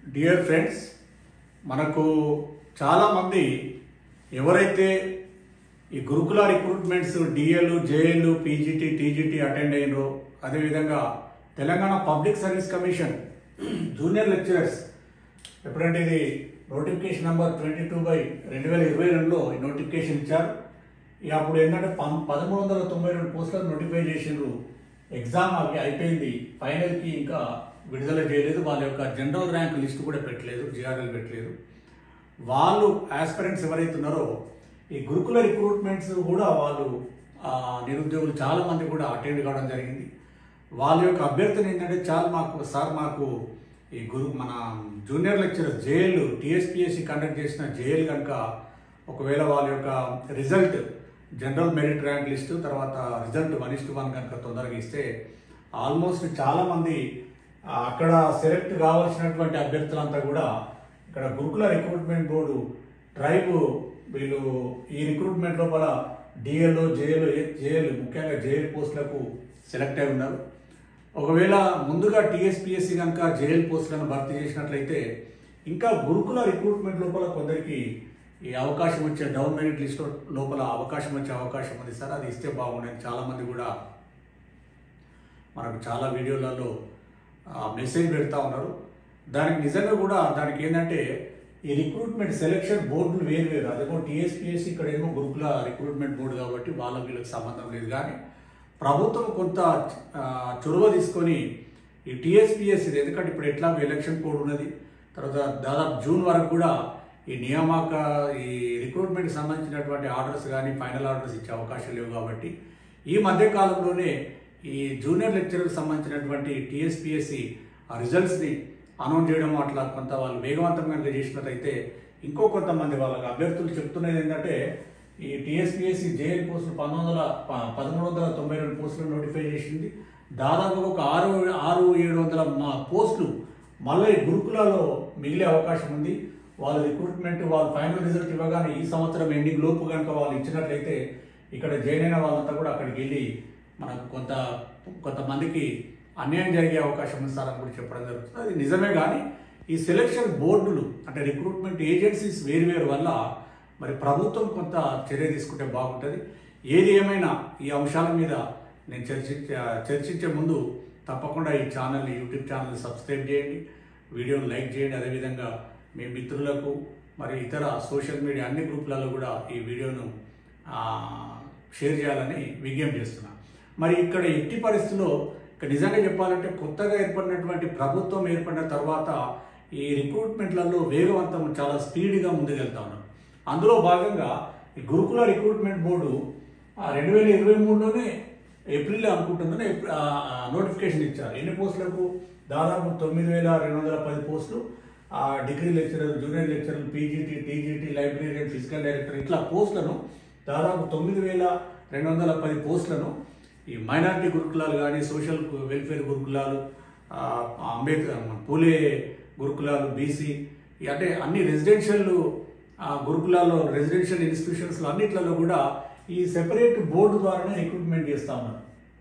dear friends మనకు చాలామంది ఎవరైతే ఈ Gurukula recruitments DL JL PGT TGT attend అయినరో అదేవిధంగా Telangana public service commission junior lecturers ఎప్పుడంటే ఇది notification number twenty two by రెండు వేల ఇరవై రెండులో ఈ నోటిఫికేషన్ ఇచ్చారు ఇక అప్పుడు ఏంటంటే పం పదమూడు వందల తొంభై రెండు పోస్టులను నోటిఫై చేసిండ్రు ఎగ్జామ్ అవి అయిపోయింది ఫైనల్కి ఇంకా విడుదల చేయలేదు వాళ్ళ యొక్క జనరల్ ర్యాంక్ లిస్ట్ కూడా పెట్టలేదు జిఆర్ఎల్ పెట్టలేదు వాళ్ళు ఆస్పిరెంట్స్ ఎవరైతే ఉన్నారో ఈ గురుకుల రిక్రూట్మెంట్స్ కూడా వాళ్ళు ఆ, నిరుద్యోగులు చాలా మంది కూడా అటెండ్ కావడం జరిగింది వాళ్ళ యొక్క అభ్యర్థన ఏంటంటే చాలా మాకు సార్ మాకు ఈ గురు మన junior lecturer JL TSPSC conduct చేసిన జేఎల్ కనుక ఒకవేళ వాళ్ళ యొక్క result general merit rank list తర్వాత రిజల్ట్ వన్ ఇస్ట్ వన్ కనుక తొందరగా ఇస్తే ఆల్మోస్ట్ చాలా మంది ఆ, అక్కడ సెలెక్ట్ కావాల్సినటువంటి అభ్యర్థులంతా కూడా ఇక్కడ గురుకుల రిక్రూట్మెంట్ బోర్డు ట్రైబ్ వీళ్ళు ఈ రిక్రూట్మెంట్ లోపల డిఎల్ జేఎల్ జేఎల్ ముఖ్యంగా జేఎల్ పోస్టులకు సెలెక్ట్ అయి ఉన్నారు ఒకవేళ ముందుగా టీఎస్పిఎస్సి కనుక జేఎల్ పోస్టులను భర్తీ చేసినట్లయితే ఇంకా గురుకుల రిక్రూట్మెంట్ లోపల కొందరికి ఈ అవకాశం వచ్చే డౌన్ మెరిట్ లిస్ట్ లోపల అవకాశం వచ్చే అవకాశం ఉంది సార్ అది ఇస్తే బాగుండేది చాలా మంది కూడా మనకు చాలా వీడియోలలో ఆ, మెసేజ్ పెడతా ఉన్నారు దానికి నిజంగా కూడా దానికి ఏంటంటే ఈ రిక్రూట్మెంట్ సెలెక్షన్ బోర్డులు వేరు వేరు అదేమో టీఎస్పీఎస్సీ ఇక్కడ ఏమో గురుకుల రిక్రూట్మెంట్ బోర్డు కాబట్టి వాళ్ళ వీళ్ళకి సంబంధం లేదు కానీ ప్రభుత్వం కొంత ఆ, చొరవ తీసుకొని ఈ టీఎస్పీఎస్సీ ఎందుకంటే ఇప్పుడు ఎట్లా ఎలక్షన్ కోడ్ ఉన్నది తర్వాత దాదాపు జూన్ వరకు కూడా ఈ నియామక ఈ రిక్రూట్మెంట్కి సంబంధించినటువంటి ఆర్డర్స్ కానీ ఫైనల్ ఆర్డర్స్ ఇచ్చే అవకాశం లేవు కాబట్టి ఈ మధ్య కాలంలోనే ఈ జూనియర్ లెక్చర్కి సంబంధించినటువంటి టీఎస్పిఎస్సి ఆ రిజల్ట్స్ని అనౌన్స్ చేయడం అట్లా కొంత వాళ్ళు వేగవంతంగా కనుక చేసినట్టయితే ఇంకో కొంతమంది వాళ్ళకి అభ్యర్థులు చెప్తున్నది ఏంటంటే ఈ టీఎస్పిఎస్సి జేఎల్ పోస్టులు పంతొమ్మిది వందల ప- పదమూడు వందల తొంభై రెండు పోస్టులు నోటిఫై చేసింది దాదాపుగా ఒక ఆరు ఆరు ఏడు వందల మా పోస్టులు మళ్ళీ గురుకులాలో మిగిలే అవకాశం ఉంది వాళ్ళ రిక్రూట్మెంట్ వాళ్ళ ఫైనల్ రిజల్ట్ ఇవ్వగానే ఈ సంవత్సరం ఎండింగ్ లోపు కనుక వాళ్ళు ఇచ్చినట్లయితే ఇక్కడ జాయిన్ అయిన వాళ్ళంతా కూడా అక్కడికి వెళ్ళి మనకు కొంత కొంతమందికి అన్యాయం జరిగే అవకాశం ఉంది సార్ అని కూడా చెప్పడం జరుగుతుంది అది నిజమే కానీ ఈ సెలక్షన్ బోర్డులు అంటే రిక్రూట్మెంట్ ఏజెన్సీస్ వేరు వేరు వల్ల మరి ప్రభుత్వం కొంత చర్య తీసుకుంటే బాగుంటుంది ఏది ఏమైనా ఈ అంశాల మీద నేను చర్చించ చర్చించే ముందు తప్పకుండా ఈ ఛానల్ని యూట్యూబ్ ఛానల్ని సబ్స్క్రైబ్ చేయండి వీడియోని లైక్ చేయండి అదేవిధంగా మీ మిత్రులకు మరి ఇతర సోషల్ మీడియా అన్ని గ్రూపులలో కూడా ఈ వీడియోను ఆ, షేర్ చేయాలని విజ్ఞప్తి చేస్తున్నా మరి ఇక్కడ ఎట్టి పరిస్థితుల్లో ఇక్కడ నిజంగా చెప్పాలంటే కొత్తగా ఏర్పడినటువంటి ప్రభుత్వం ఏర్పడిన తర్వాత ఈ రిక్రూట్మెంట్లలో వేగవంతం చాలా స్పీడ్గా ముందుకెళ్తా ఉన్నారు అందులో భాగంగా ఈ గురుకుల రిక్రూట్మెంట్ బోర్డు రెండు వేల ఇరవై మూడులోనే ఏప్రిల్ అనుకుంటుందని ఏప్రి- ఆ, ఆ, నోటిఫికేషన్ ఇచ్చారు ఎన్ని పోస్టులకు దాదాపు తొమ్మిది వేల రెండు వందల పది పోస్టులు ఆ, degree lecturer junior lecturer PGT TGT librarian physical director ఇట్లా పోస్టులను దాదాపు తొమ్మిది వేల రెండు వందల పది పోస్టులను ఈ మైనారిటీ గురుకులాలు కానీ సోషల్ వెల్ఫేర్ గురుకులాలు ఆ, అంబేద్కర్ పూలే గురుకులాలు బీసీ అంటే అన్ని రెసిడెన్షియల్ గురుకులాల్లో రెసిడెన్షియల్ ఇన్స్టిట్యూషన్స్లో అన్నిట్లలో కూడా ఈ సెపరేట్ బోర్డు ద్వారానే రిక్రూట్మెంట్ చేస్తా ఉన్నారు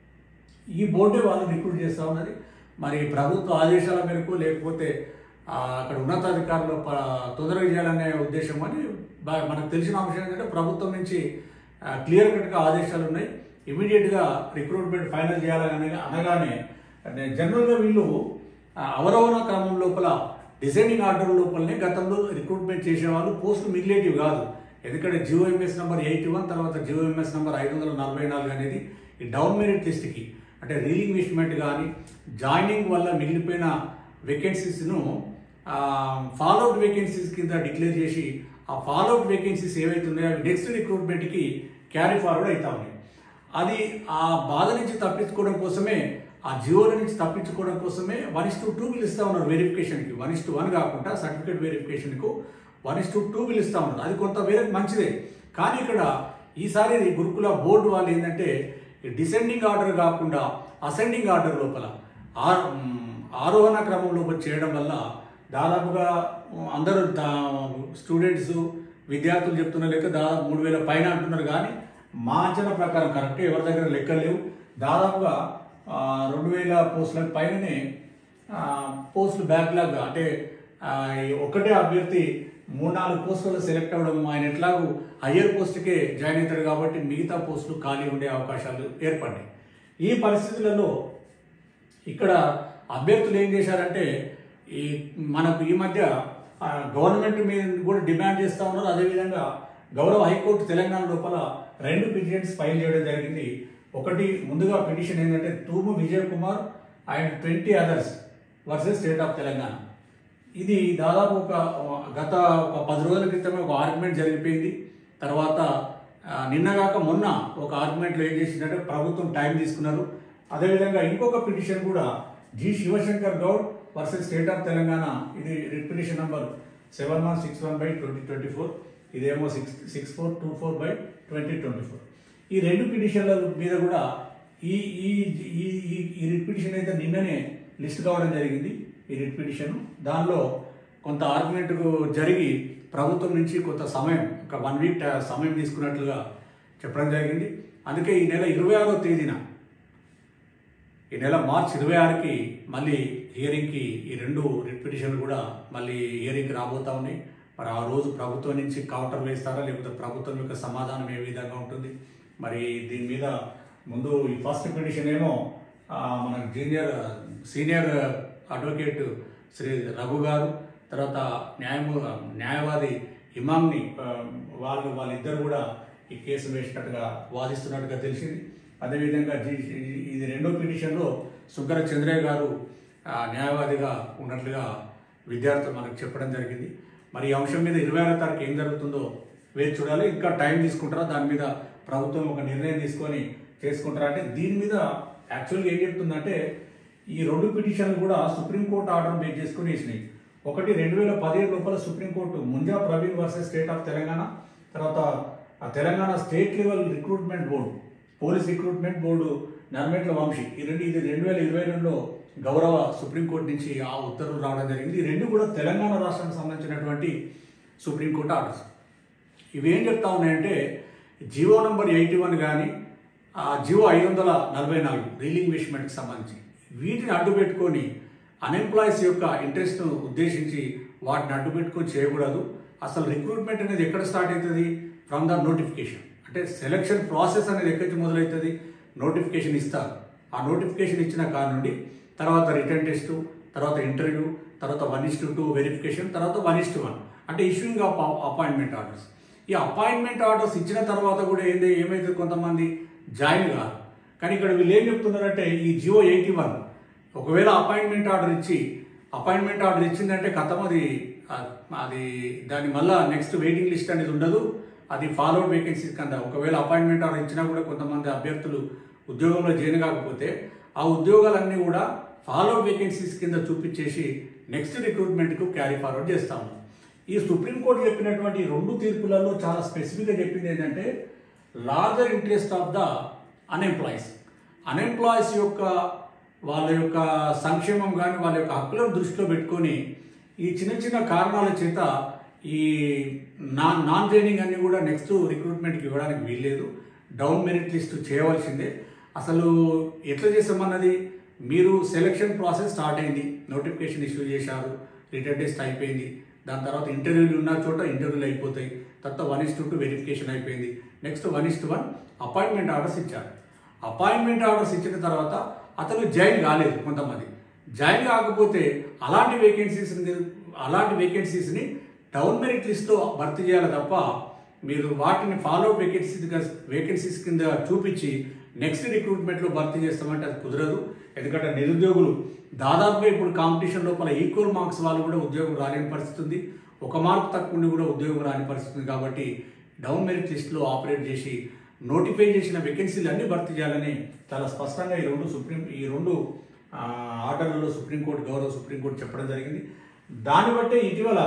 ఈ బోర్డే వాళ్ళు రిక్రూట్ చేస్తా ఉన్నది మరి ప్రభుత్వ ఆదేశాల మేరకు లేకపోతే ఆ, అక్కడ ఉన్నతాధికారులు ప- తొందరగా చేయాలనే ఉద్దేశం అని బా- మనకు తెలిసిన అంశం ఏంటంటే ప్రభుత్వం నుంచి క్లియర్ కట్గా ఆదేశాలు ఉన్నాయి ఇమీడియట్గా రిక్రూట్మెంట్ ఫైనల్ చేయాలని అనగానే అంటే జనరల్గా వీళ్ళు ఆ, అవరోహణ క్రమం లోపల డిసైడింగ్ ఆర్డర్ లోపలనే గతంలో రిక్రూట్మెంట్ చేసేవాళ్ళు పోస్టులు మిగిలేటివి కాదు ఎందుకంటే జియోఎంఎస్ నెంబర్ ఎయిటీ వన్ తర్వాత జియోఎంఎస్ నెంబర్ ఐదు వందల నలభై నాలుగు అనేది ఈ డౌన్ మెరిట్ లిస్ట్కి అంటే రీలింగ్విష్మెంట్ కానీ జాయినింగ్ వల్ల మిగిలిపోయిన వేకెన్సీస్ను ఫాలోఅవుట్ వేకెన్సీస్ కింద డిక్లేర్ చేసి ఆ ఫాలోఅవుట్ వేకెన్సీస్ ఏవైతే ఉన్నాయో అవి నెక్స్ట్ రిక్రూట్మెంట్కి క్యారీ ఫార్వర్డ్ అవుతా ఉన్నాయి అది ఆ బాధ నుంచి తప్పించుకోవడం కోసమే ఆ జియోల నుంచి తప్పించుకోవడం కోసమే one is to two bill ఇస్తా ఉన్నారు వెరిఫికేషన్కి వన్ ఇస్ టు వన్ కాకుండా సర్టిఫికేట్ వెరిఫికేషన్కు one is to two bill ఇస్తా ఉన్నారు అది కొంత వేరే మంచిదే కానీ ఇక్కడ ఈసారి గురుకుల బోర్డు వాళ్ళు ఏంటంటే డిసెండింగ్ ఆర్డర్ కాకుండా అసెండింగ్ ఆర్డర్ లోపల ఆ- మ్, ఆరోహణ క్రమం లోపల చేయడం వల్ల దాదాపుగా అందరూ స్టూడెంట్స్ విద్యార్థులు చెప్తున్న లెక్క దాదాపు మూడు వేల పైన అంటున్నారు కానీ మా అంచనా ప్రకారం కరెక్ట్ ఎవరి దగ్గర లెక్కలు లేవు దాదాపుగా ఆ, రెండు వేల పోస్టుల పైననే ఆ, పోస్టులు బ్యాక్లాగ్ అంటే ఆ, ఈ ఒకటే అభ్యర్థి మూడు నాలుగు పోస్టులు సెలెక్ట్ అవ్వడం ఆయన ఎట్లాగూ హయ్యర్ పోస్టుకే జాయిన్ అవుతాడు కాబట్టి మిగతా పోస్టులు ఖాళీ ఉండే అవకాశాలు ఏర్పడ్డాయి ఈ పరిస్థితులలో ఇక్కడ అభ్యర్థులు ఏం చేశారంటే ఈ మనకు ఈ మధ్య ఆ, గవర్నమెంట్ మీద కూడా డిమాండ్ చేస్తూ ఉన్నారు అదేవిధంగా గౌరవ హైకోర్టు తెలంగాణ లోపల రెండు పిటిషన్స్ ఫైల్ చేయడం జరిగింది ఒకటి ముందుగా పిటిషన్ ఏంటంటే Thumu Vijay Kumar and twenty others versus state of Telangana ఇది దాదాపు ఒక గత ఒక పది రోజుల క్రితమే ఒక ఆర్గ్యుమెంట్ జరిగిపోయింది తర్వాత ఆ, నిన్నగాక మొన్న ఒక ఆర్గ్యుమెంట్లో ఏం చేసిందంటే ప్రభుత్వం టైం తీసుకున్నారు అదేవిధంగా ఇంకొక పిటిషన్ కూడా G Shivashankar Goud versus state of Telangana ఇది writ petition number seven one six one by twenty twenty four ఇదేమో six six four two four by twenty twenty four ఈ రెండు పిటిషన్ల మీద కూడా ఈ ఈ ఈ ఈ- ఈ రిట్ పిటిషన్ అయితే నిన్ననే లిస్ట్ కావడం జరిగింది ఈ రిట్ పిటిషన్ దానిలో కొంత ఆర్గ్యుమెంట్ జరిగి ప్రభుత్వం నుంచి కొంత సమయం ఒక వన్ వీక్ సమయం తీసుకున్నట్లుగా చెప్పడం జరిగింది అందుకే ఈ నెల ఇరవై ఆరో తేదీన ఈ నెల మార్చి ఇరవై ఆరుకి మళ్ళీ హియరింగ్కి ఈ రెండు రిట్ పిటిషన్లు కూడా మళ్ళీ హియరింగ్కి రాబోతా ఉన్నాయి మరి ఆ రోజు ప్రభుత్వం నుంచి కౌంటర్ వేస్తారా లేకపోతే ప్రభుత్వం యొక్క సమాధానం ఏ విధంగా ఉంటుంది మరి దీని మీద ముందు ఈ ఫస్ట్ పిటిషన్ ఏమో ఆ, మన junior senior advocate Shri Raghu garu తర్వాత న్యాయము న్యాయవాది ఇమామ్ని ఆ, వాళ్ళు వాళ్ళిద్దరు కూడా ఈ కేసు వేసినట్టుగా వాదిస్తున్నట్టుగా తెలిసింది అదేవిధంగా జి- ఈ- ఇది రెండో పిటిషన్లో సుంకర చంద్రయ్య గారు ఆ, న్యాయవాదిగా ఉన్నట్లుగా విద్యార్థులు మనకు చెప్పడం జరిగింది మరి ఈ అంశం మీద ఇరవై ఆరో తారీఖు ఏం జరుగుతుందో వేచి చూడాలి ఇంకా టైం తీసుకుంటారా దాని మీద ప్రభుత్వం ఒక నిర్ణయం తీసుకొని చేసుకుంటారా అంటే దీని మీద యాక్చువల్గా ఏం చెప్తుందంటే ఈ రెండు పిటిషన్లు కూడా సుప్రీంకోర్టు ఆర్డర్ బేస్ చేసుకుని వేసినాయి ఒకటి రెండు వేల పదిహేడు లోపల supreme court Munja Praveen versus state of Telangana తర్వాత ఆ Telangana state level recruitment board police recruitment board Narmetla Vamshi ఈ రెండు ఇది రెండు వేల ఇరవై రెండులో గౌరవ సుప్రీంకోర్టు నుంచి ఆ ఉత్తర్వులు రావడం జరిగింది ఈ రెండు కూడా తెలంగాణ రాష్ట్రానికి సంబంధించినటువంటి సుప్రీంకోర్టు ఆర్డర్స్ ఇవి ఏం చెప్తా ఉన్నాయంటే జియో నంబర్ ఎయిటీ వన్ కానీ ఆ జియో ఐదు వందల నలభై నాలుగు రీలింగ్విష్మెంట్కి సంబంధించి వీటిని అడ్డు పెట్టుకొని అన్ఎంప్లాయీస్ యొక్క ఇంట్రెస్ట్ను ఉద్దేశించి వాటిని అడ్డు పెట్టుకొని చేయకూడదు అసలు రిక్రూట్మెంట్ అనేది ఎక్కడ స్టార్ట్ అవుతుంది ఫ్రమ్ ద నోటిఫికేషన్ అంటే సెలక్షన్ ప్రాసెస్ అనేది ఎక్కడి నుంచి మొదలవుతుంది నోటిఫికేషన్ ఇస్తారు ఆ నోటిఫికేషన్ ఇచ్చిన కాడ నుండి తర్వాత రిటర్న్ టెస్ట్ తర్వాత ఇంటర్వ్యూ తర్వాత వన్ ఇస్ టూ వెరిఫికేషన్ తర్వాత వన్ ఇస్ వన్ అంటే ఇష్యూయింగ్ ఆఫ్ అపాయింట్మెంట్ ఆర్డర్స్ ఈ అపాయింట్మెంట్ ఆర్డర్స్ ఇచ్చిన తర్వాత కూడా ఏంది ఏమైతే కొంతమంది జాయిన్ కాదు కానీ ఇక్కడ వీళ్ళు ఏం చెప్తున్నారంటే ఈ జియో ఎయిటీ వన్ ఒకవేళ అపాయింట్మెంట్ ఆర్డర్ ఇచ్చి అపాయింట్మెంట్ ఆర్డర్ ఇచ్చిందంటే కథం అది ఆ- అది దాని మళ్ళా నెక్స్ట్ వెయిటింగ్ లిస్ట్ అనేది ఉండదు అది ఫాలోడ్ వేకెన్సీస్ కింద ఒకవేళ అపాయింట్మెంట్ ఆర్డర్ ఇచ్చినా కూడా కొంతమంది అభ్యర్థులు ఉద్యోగంలో చేరిన కాకపోతే ఆ ఉద్యోగాలన్నీ కూడా ఫాలోడ్ వేకెన్సీస్ కింద చూపించేసి నెక్స్ట్ రిక్రూట్మెంట్కు క్యారీ ఫార్వర్డ్ చేస్తాము ఈ సుప్రీంకోర్టు చెప్పినటువంటి ఈ రెండు తీర్పులలో చాలా స్పెసిఫిక్గా చెప్పింది ఏంటంటే larger interest of the unemployees unemployees యొక్క వాళ్ళ యొక్క సంక్షేమం కానీ వాళ్ళ యొక్క హక్కులను దృష్టిలో పెట్టుకొని ఈ చిన్న చిన్న కారణాల చేత ఈ నాన్ నాన్ ట్రైనింగ్ అన్ని కూడా నెక్స్ట్ రిక్రూట్మెంట్కి ఇవ్వడానికి వీల్లేదు డౌన్ మెరిట్ లిస్ట్ చేయవలసిందే అసలు ఎట్లా చేసామన్నది మీరు సెలక్షన్ ప్రాసెస్ స్టార్ట్ అయింది నోటిఫికేషన్ ఇష్యూ చేశారు రిటర్న్ టెస్ట్ అయిపోయింది దాని తర్వాత ఇంటర్వ్యూలు ఉన్న చోట ఇంటర్వ్యూలు అయిపోతాయి తర్వాత వన్ ఇస్ టూ వెరిఫికేషన్ అయిపోయింది next one is one appointment orders ఇచ్చారు అపాయింట్మెంట్ ఆర్డర్స్ ఇచ్చిన తర్వాత అతను జాయిన్ కాలేదు కొంతమంది జాయిన్ కాకపోతే అలాంటి వేకెన్సీస్ అలాంటి వేకెన్సీస్ని డౌన్ మెరిట్ లిస్ట్లో భర్తీ చేయాలి తప్ప మీరు వాటిని ఫాలో వేకెన్సీ వేకెన్సీస్ కింద చూపించి నెక్స్ట్ రిక్రూట్మెంట్లో భర్తీ చేస్తామంటే అది కుదరదు ఎందుకంటే నిరుద్యోగులు దాదాపుగా ఇప్పుడు కాంపిటీషన్ లోపల ఈక్వల్ మార్క్స్ వాళ్ళు కూడా ఉద్యోగం రాలేని పరిస్థితి ఉంది ఒక మార్క్ తక్కువ ఉండి కూడా ఉద్యోగం రాని పరిస్థితి ఉంది కాబట్టి డౌన్ మెరిట్ లిస్ట్లో ఆపరేట్ చేసి నోటిఫై చేసిన వేకెన్సీలు అన్ని భర్తీ చేయాలని చాలా స్పష్టంగా ఈ రెండు సుప్రీం ఈ రెండు ఆ, ఆర్డర్లలో సుప్రీంకోర్టు గౌరవ సుప్రీంకోర్టు చెప్పడం జరిగింది దాన్ని బట్టే ఇటీవల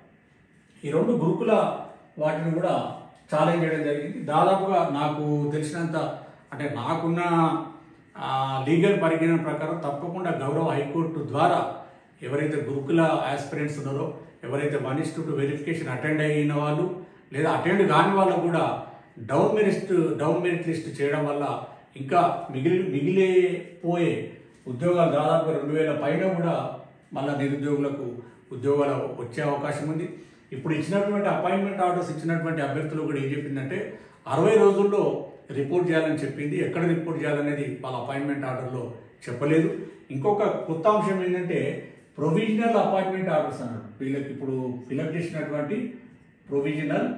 ఈ రెండు గురుకుల వాటిని కూడా ఛాలెంజ్ చేయడం జరిగింది దాదాపుగా నాకు తెలిసినంత అంటే నాకున్న ఆ, లీగల్ పరిజ్ఞానం ప్రకారం తప్పకుండా గౌరవ హైకోర్టు ద్వారా ఎవరైతే గురుకుల ఆస్పిరెంట్స్ ఉన్నారో ఎవరైతే one is to verification attend అయిన వాళ్ళు లేదా అటెండ్ కాని వాళ్ళకు కూడా down merit down merit list చేయడం వల్ల ఇంకా మిగిలి మిగిలిపోయే ఉద్యోగాలు దాదాపు రెండు వేల పైన కూడా మళ్ళీ నిరుద్యోగులకు ఉద్యోగాలు వచ్చే అవకాశం ఉంది ఇప్పుడు ఇచ్చినటువంటి అపాయింట్మెంట్ ఆర్డర్స్ ఇచ్చినటువంటి అభ్యర్థులు కూడా ఏం చెప్పిందంటే అరవై రోజుల్లో రిపోర్ట్ చేయాలని చెప్పింది ఎక్కడ రిపోర్ట్ చేయాలనేది వాళ్ళ అపాయింట్మెంట్ ఆర్డర్లో చెప్పలేదు ఇంకొక కొత్త అంశం ఏంటంటే ప్రొవిజనల్ అపాయింట్మెంట్ ఆర్డర్స్ అన్నాడు వీళ్ళకి ఇప్పుడు ఫిలప్ చేసినటువంటి ప్రొవిజనల్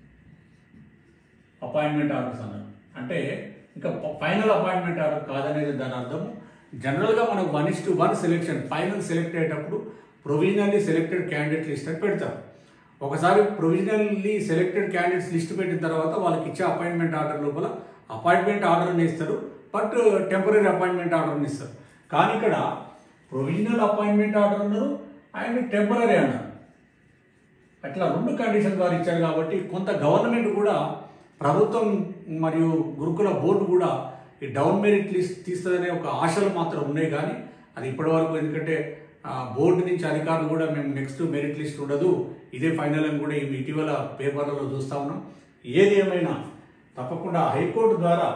అపాయింట్మెంట్ ఆర్డర్స్ అన్నారు అంటే ఇంకా ఫైనల్ అపాయింట్మెంట్ ఆర్డర్ కాదనేది దాని అర్థం జనరల్గా మనకు one is to one selection final select అయ్యేటప్పుడు ప్రొవిజనల్లీ సెలెక్టెడ్ క్యాండిడేట్ లిస్ట్ అని పెడతారు ఒకసారి ప్రొవిజనల్లీ సెలెక్టెడ్ క్యాండిడేట్స్ లిస్ట్ పెట్టిన తర్వాత వాళ్ళకి ఇచ్చే అపాయింట్మెంట్ ఆర్డర్ లోపల అపాయింట్మెంట్ ఆర్డర్ని ఇస్తారు బట్ టెంపరీ అపాయింట్మెంట్ ఆర్డర్ని ఇస్తారు కానీ ఇక్కడ ప్రొవిజనల్ అపాయింట్మెంట్ ఆర్డర్ అన్నారు అండ్ టెంపరీ అన్నారు అట్లా రెండు కండిషన్ వారు ఇచ్చారు కాబట్టి కొంత గవర్నమెంట్ కూడా ప్రభుత్వం మరియు గురుకుల బోర్డు కూడా ఈ డౌన్ మెరిట్ లిస్ట్ తీస్తుందనే ఒక ఆశలు మాత్రం ఉన్నాయి కానీ అది ఇప్పటివరకు ఎందుకంటే ఆ, బోర్డు నుంచి అధికారులు కూడా మేము నెక్స్ట్ మెరిట్ లిస్ట్ ఉండదు ఇదే ఫైనల్ అని కూడా ఈ ఇటీవల పేపర్లలో చూస్తా ఉన్నాం ఏది ఏమైనా తప్పకుండా హైకోర్టు ద్వారా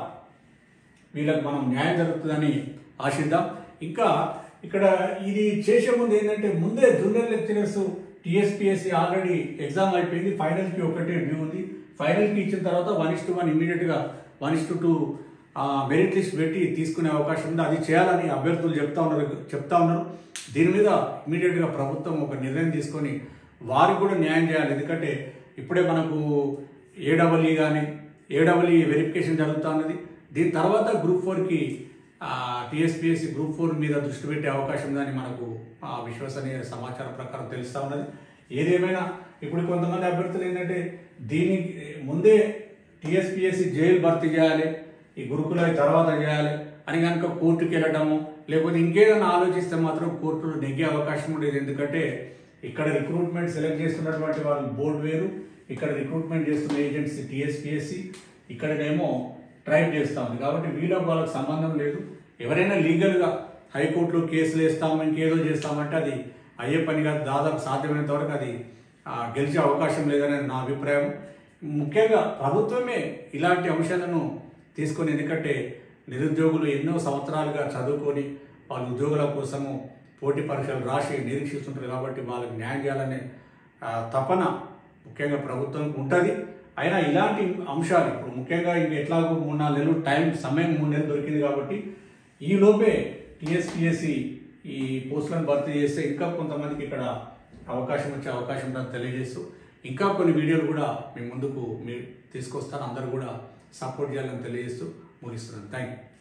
వీళ్ళకి మనం న్యాయం జరుగుతుందని ఆశిద్దాం ఇంకా ఇక్కడ ఇది చేసే ముందు ఏంటంటే ముందే junior lecturers TSPSC already exam అయిపోయింది ఫైనల్కి ఒకటే డ్యూ ఉంది ఫైనల్కి ఇచ్చిన తర్వాత వన్ ఇస్ టు వన్ ఇమీడియట్గా one is to two merit list పెట్టి తీసుకునే అవకాశం ఉంది అది చేయాలని అభ్యర్థులు చెప్తా ఉన్నారు చెప్తా ఉన్నారు దీని మీద ఇమీడియట్గా ప్రభుత్వం ఒక నిర్ణయం తీసుకొని వారికి కూడా న్యాయం చేయాలి ఎందుకంటే ఇప్పుడే మనకు ఏడబ్ల్యూ కానీ ఏడబ్ల్యూ వెరిఫికేషన్ జరుగుతూ ఉన్నది దీని తర్వాత గ్రూప్ ఫోర్కి టీఎస్పీఎస్సీ గ్రూప్ ఫోర్ మీద దృష్టి పెట్టే అవకాశం ఉందని మనకు ఆ, విశ్వసనీయ సమాచారం ప్రకారం తెలుస్తూ ఉన్నది ఏదేమైనా ఇప్పుడు కొంతమంది అభ్యర్థులు ఏంటంటే దీనికి ముందే టీఎస్పీఎస్సీ జైలు భర్తీ చేయాలి ఈ గురుకుల తర్వాత చేయాలి అని కనుక కోర్టుకి వెళ్ళడము లేకపోతే ఇంకేదైనా ఆలోచిస్తే మాత్రం కోర్టులు నెగ్గే అవకాశం ఉండేది ఎందుకంటే ఇక్కడ రిక్రూట్మెంట్ సెలెక్ట్ చేస్తున్నటువంటి వాళ్ళు బోర్డు వేరు ఇక్కడ రిక్రూట్మెంట్ చేస్తున్న ఏజెన్సీ టీఎస్పీఎస్సీ ఇక్కడనేమో ట్రైబ్ చేస్తా ఉంది కాబట్టి వీళ్ళకి వాళ్ళకి సంబంధం లేదు ఎవరైనా లీగల్గా హైకోర్టులో కేసులు వేస్తాము ఇంకేదో చేస్తామంటే అది అయ్యే పని కాదు దాదాపు సాధ్యమైనంత వరకు అది ఆ, గెలిచే అవకాశం లేదని నా అభిప్రాయం ముఖ్యంగా ప్రభుత్వమే ఇలాంటి అంశాలను తీసుకొని ఎందుకంటే నిరుద్యోగులు ఎన్నో సంవత్సరాలుగా చదువుకొని వాళ్ళ ఉద్యోగుల కోసము పోటీ పరీక్షలు రాసి నిరీక్షిస్తుంటారు కాబట్టి వాళ్ళకి న్యాయం చేయాలనే ఆ, తపన ముఖ్యంగా ప్రభుత్వానికి ఉంటుంది అయినా ఇలాంటి అంశాలు ఇప్పుడు ముఖ్యంగా ఇంక ఎట్లాగో మూడు నాలుగు నెలలు టైం సమయం మూడు నెలలు దొరికింది కాబట్టి ఈ లోపే టీఎస్పీఎస్సి ఈ పోస్టులను భర్తీ చేస్తే ఇంకా కొంతమందికి ఇక్కడ అవకాశం వచ్చే అవకాశం ఉందని తెలియజేస్తూ ఇంకా కొన్ని వీడియోలు కూడా మీ ముందుకు మీరు తీసుకొస్తాను అందరూ కూడా సపోర్ట్ చేయాలని తెలియజేస్తూ ముగిస్తున్నాను థ్యాంక్ యూ